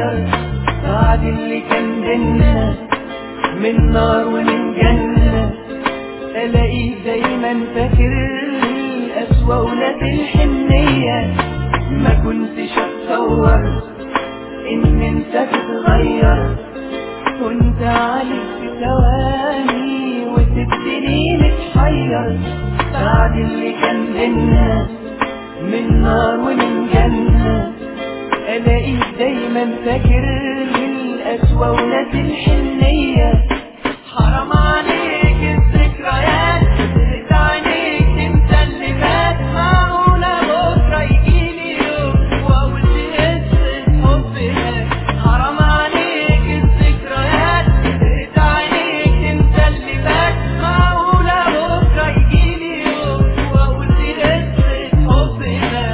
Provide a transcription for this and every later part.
تتغير بعد اللي كان بينا من نار ومن جنة الاقيك دايما فاكر القسوة ولاد الحنية ما كنتش اتصور ان انت تتغير كنت عليك في ثواني وتبتدي متحير بعد اللي كان بينا من نار ومن جنة الاقيك دايما فاكر القسوة ولاد الحنية حرام عليك الذكريات قلت عينيك تنسى اللي فات معقولة بكرة يجيلي يوم واقول قصة حبنا حرام عليك الذكريات قلت عينيك تنسى اللي فات معقولة بكرة يجيلي يوم واقول قصة حبنا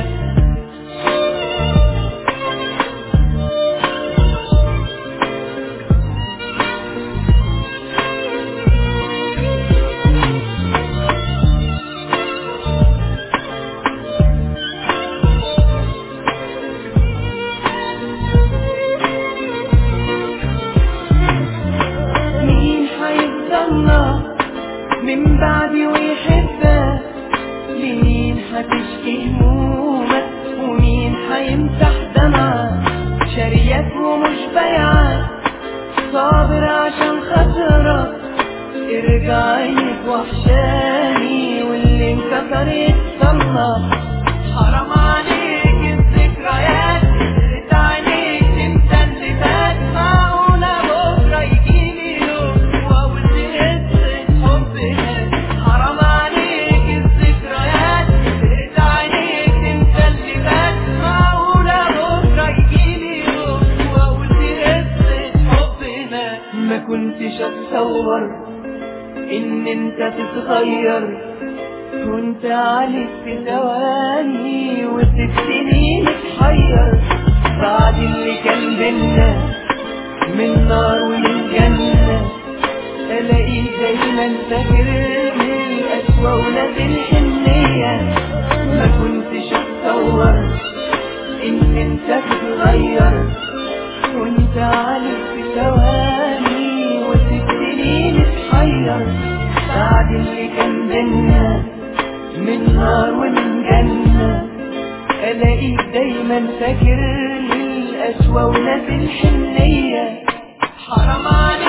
مين حيفضلنا من بعدي ويحبك لمين حتشكي همومك ومين حيمسح دمعك شاريك ومش بايعك صابر عشان خاطرك ارجع عينك وحشاني واللي انكسر يتصلح حرام عليك الذكريات قلت عينيك تنسى اللي فات معقولة بكرة يجيلي يوم واقول قصة حبنا حرام عليك الذكريات قلت عينيك تنسى اللي فات معقولة بكرة يجيلي يوم واقول قصة حبنا ما كنتش اتصور ان انت تتغير كنت عليك في ثواني وتبتدي متحير بعد اللي كان بينا من نار ومن جنة الاقيك دايما فاكر القسوة ولاد الحنية ما كنتش اتصور ان انت تتغير كنت عليك في ثواني وتبتدي متحير بعد اللي كان بينا من نار ومن جنة الاقيك دايما فاكر القسوة ولاد الحنية حرام عليك